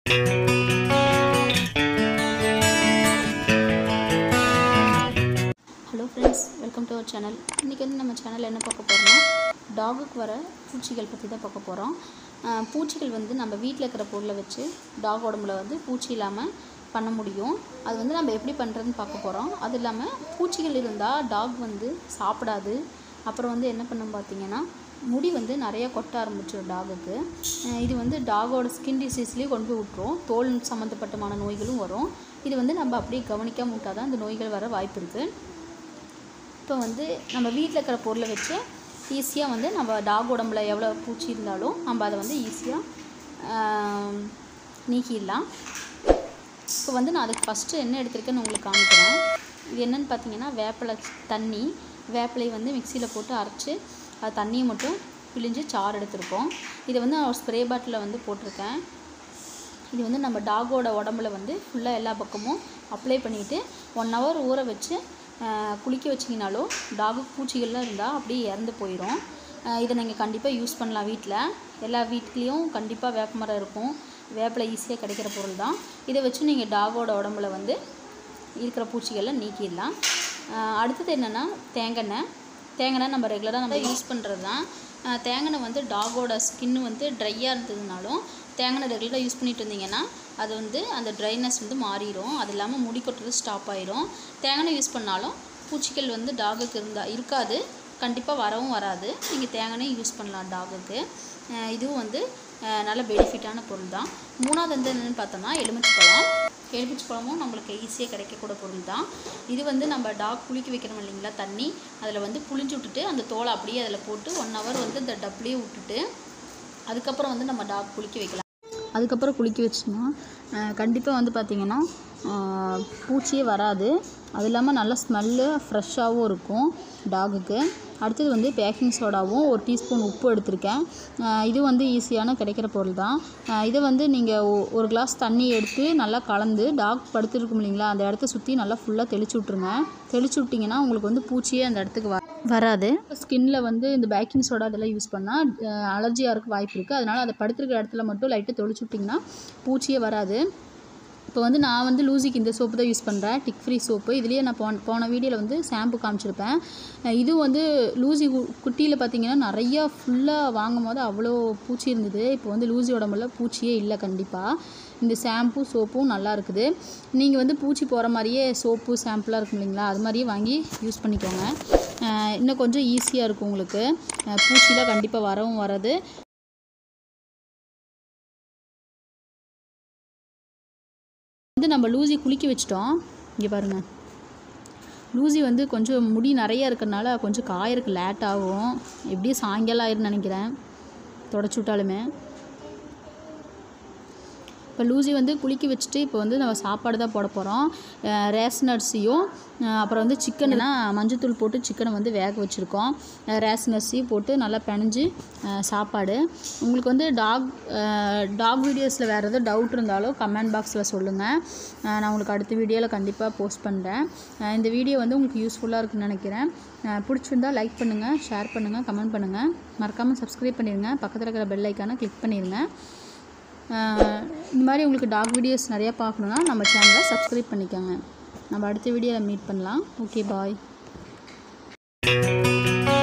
hello friends welcome to our channel இன்றைக்கி வந்து நம்ம சேனலில் என்ன பார்க்க போகிறோம்னா டாகுக்கு வர பூச்சிகள் பற்றி தான் பார்க்க போகிறோம் பூச்சிகள் வந்து நம்ம வீட்டில் இருக்கிற பொருளை வச்சு டாக் உடம்புல வந்து பூச்சி இல்லாமல் பண்ண முடியும் அது வந்து நம்ம எப்படி பண்ணுறதுன்னு பார்க்க போகிறோம் அது இல்லாமல் பூச்சிகள் இருந்தால் டாக் வந்து சாப்பிடாது அப்புறம் வந்து என்ன பண்ணும் பார்த்தீங்கன்னா முடி வந்து நிறைய கொட்ட ஆரம்பிச்சிடும் டாகுக்கு அஹ் இது வந்து டாகோட ஸ்கின் டிசீஸ்லேயே கொண்டு போய் விட்டுரும் தோல் சம்மந்தப்பட்டமான நோய்களும் வரும் இது வந்து நம்ம அப்படியே கவனிக்காம விட்டால் தான் இந்த நோய்கள் வர வாய்ப்பு இருக்குது இப்போ வந்து நம்ம வீட்டில் இருக்கிற பொருளை வச்சு ஈஸியாக வந்து நம்ம டாக் உடம்புல எவ்வளோ பூச்சி இருந்தாலும் நம்ம அதை வந்து ஈஸியாக நீக்கிடலாம் இப்போ வந்து நான் அதுக்கு ஃபஸ்ட்டு என்ன எடுத்திருக்கேன்னு உங்களுக்கு காமிக்கிறேன் இது என்னென்னு பார்த்தீங்கன்னா வேப்பிலை தண்ணி வேப்பிலை வந்து மிக்சியில் போட்டு அரைச்சி அது தண்ணியை மட்டும் பிழிஞ்சு சாறு எடுத்திருக்கோம் இதை வந்து நான் ஒரு ஸ்ப்ரே பாட்டிலில் வந்து போட்டிருக்கேன் இது வந்து நம்ம டாகோட உடம்புல வந்து ஃபுல்லாக எல்லா பக்கமும் அப்ளை பண்ணிவிட்டு ஒன் ஹவர் ஊற வச்சு ஆஹ், குளிக்க வச்சிங்கனாலோ டாகு பூச்சிகள்லாம் இருந்தால் அப்படியே இறந்து போயிடும் ஆஹ், இதை நீங்கள் கண்டிப்பாக யூஸ் பண்ணலாம் வீட்டில் எல்லா வீட்லேயும் கண்டிப்பாக வேப்பமரம் இருக்கும் வேப்பிலை ஈஸியாக கிடைக்கிற பொருள் தான் இதை வச்சு நீங்கள் டாகோட உடம்புல வந்து இருக்கிற பூச்சிகளை நீக்கிடலாம் ஆஹ், அடுத்தது என்னென்னா தேங்காய் தேங்காய் நம்ம ரெகுலராக நம்ம யூஸ் பண்ணுறது தான் ஆஹ், தேங்காய் வந்து டாகோட ஸ்கின்னு வந்து ட்ரையாக இருந்ததுனாலும் தேங்காய் ரெகுலராக யூஸ் பண்ணிட்டு இருந்தீங்கன்னா அது வந்து அந்த ட்ரைனஸ் வந்து மாறிடும் அது இல்லாமல் முடி கொட்டுறது ஸ்டாப் ஆயிரும் தேங்காய் யூஸ் பண்ணாலும் பூச்சிகள் வந்து டாகுக்கு இருந்தால் இருக்காது கண்டிப்பாக வரவும் வராது நீங்கள் தேங்காய் யூஸ் பண்ணலாம் டாகுக்கு அஹ் இதுவும் வந்து அஹ் நல்ல பெனிஃபிட்டான பொருள் தான் மூணாவது வந்து என்னென்னு பார்த்தோம்னா எலுமிச்சை பழம் எலுமிச்சை பழமும் நம்மளுக்கு ஈஸியாக கிடைக்கக்கூடிய பொருள் தான் இது வந்து நம்ம டாக் குளிக்க வைக்கிறோம் இல்லைங்களா தண்ணி அதில் வந்து புளிஞ்சு விட்டுட்டு அந்த தோலை அப்படியே அதில் போட்டு ஒன் ஹவர் வந்து இந்த டப்லேயே விட்டுட்டு அதுக்கப்புறம் வந்து நம்ம டாக் குளிக்க வைக்கலாம் அதுக்கப்புறம் குளிக்க வச்சோம்னா கண்டிப்பாக வந்து பார்த்திங்கன்னா அஹ், பூச்சியே வராது அது இல்லாமல் நல்ல ஸ்மெல்லு ஃப்ரெஷ்ஷாகவும் இருக்கும் டாகுக்கு அடுத்தது வந்து பேக்கிங் சோடாவும் ஒரு டீஸ்பூன் உப்பு எடுத்திருக்கேன் அஹ், இது வந்து ஈஸியான கிடைக்கிற பொருள் தான் அஹ், இதை வந்து நீங்கள் ஒரு கிளாஸ் தண்ணி எடுத்து நல்லா கலந்து டாக் படுத்துருக்கும் இல்லைங்களா அந்த இடத்த சுற்றி நல்லா ஃபுல்லாக தெளிச்சு விட்ருங்க தெளிச்சு விட்டிங்கன்னா உங்களுக்கு வந்து பூச்சியே அந்த இடத்துக்கு வ வராது ஸ்கின்ல வந்து இந்த பேக்கிங் சோடா இதெல்லாம் யூஸ் பண்ணால் அலர்ஜியாக இருக்க வாய்ப்பு இருக்குது அதனால் அதை படுத்துருக்கிற இடத்துல மட்டும் லைட்டாக தெளிச்சு விட்டிங்கன்னா பூச்சியே வராது இப்போ வந்து நான் வந்து லூசிக்கு இந்த சோப்பு தான் யூஸ் பண்ணுறேன் டிக் ஃப்ரீ சோப்பு இதுலேயே நான் போன போன வீடியோவில் வந்து ஷாம்பு காமிச்சிருப்பேன் அஹ் இது வந்து லூசி கு- குட்டியில் பார்த்தீங்கன்னா நிறையா ஃபுல்லாக வாங்கும் போது அவ்வளோ பூச்சி இருந்தது இப்போ வந்து லூசி உடம்புல பூச்சியே இல்லை கண்டிப்பாக இந்த ஷாம்பு சோப்பும் நல்லா இருக்குது நீங்கள் வந்து பூச்சி போகிற மாதிரியே சோப்பு ஷாம்புலாம் இருக்கும் இல்லைங்களா அது மாதிரியே வாங்கி யூஸ் பண்ணிக்கோங்க அஹ் இன்னும் கொஞ்சம் ஈஸியாக இருக்கும் உங்களுக்கு அஹ் பூச்சிலாம் கண்டிப்பாக வரவும் வராது வந்து நம்ம லூசி குளிக்க வச்சிட்டோம் இங்கே பாருங்கள் லூசி வந்து கொஞ்சம் முடி நிறைய இருக்கறனால கொஞ்சம் காயறதுக்கு லேட் ஆகும் எப்படியும் சாயங்காலம் ஆயிருன்னு நினைக்கிறேன் தொடச்சி விட்டாலுமே இப்போ லூசி வந்து குளிக்க வச்சுட்டு இப்போ வந்து நம்ம சாப்பாடு தான் போட போகிறோம் ரேஷன் அரிசியும் அஹ் அப்புறம் வந்து சிக்கன்னா மஞ்சத்தூள் போட்டு சிக்கனை வந்து வேக வச்சுருக்கோம் ரேஷன் அரிசி போட்டு நல்லா பிணைஞ்சு அஹ் சாப்பாடு உங்களுக்கு வந்து டாக் டாக் வீடியோஸில் வேறு எதுவும் டவுட் இருந்தாலும் கமெண்ட் பாக்ஸில் சொல்லுங்கள் அஹ் நான் உங்களுக்கு அடுத்த வீடியோவில் கண்டிப்பாக போஸ்ட் பண்ணுறேன் இந்த வீடியோ வந்து உங்களுக்கு யூஸ்ஃபுல்லாக இருக்குன்னு நினைக்கிறேன் அஹ் பிடிச்சிருந்தா லைக் பண்ணுங்கள் ஷேர் பண்ணுங்கள் கமெண்ட் பண்ணுங்கள் மறக்காமல் சப்ஸ்கிரைப் பண்ணிடுங்க பக்கத்தில் இருக்கிற பெல் ஐக்கானை கிளிக் பண்ணிடுங்க ஆஹ் இந்த மாதிரி உங்களுக்கு டாக் வீடியோஸ் நிறையா பார்க்கணுன்னா நம்ம சேனலை சப்ஸ்கிரைப் பண்ணிக்கோங்க நம்ம அடுத்த வீடியோவில் மீட் பண்ணலாம் ஓகே பாய்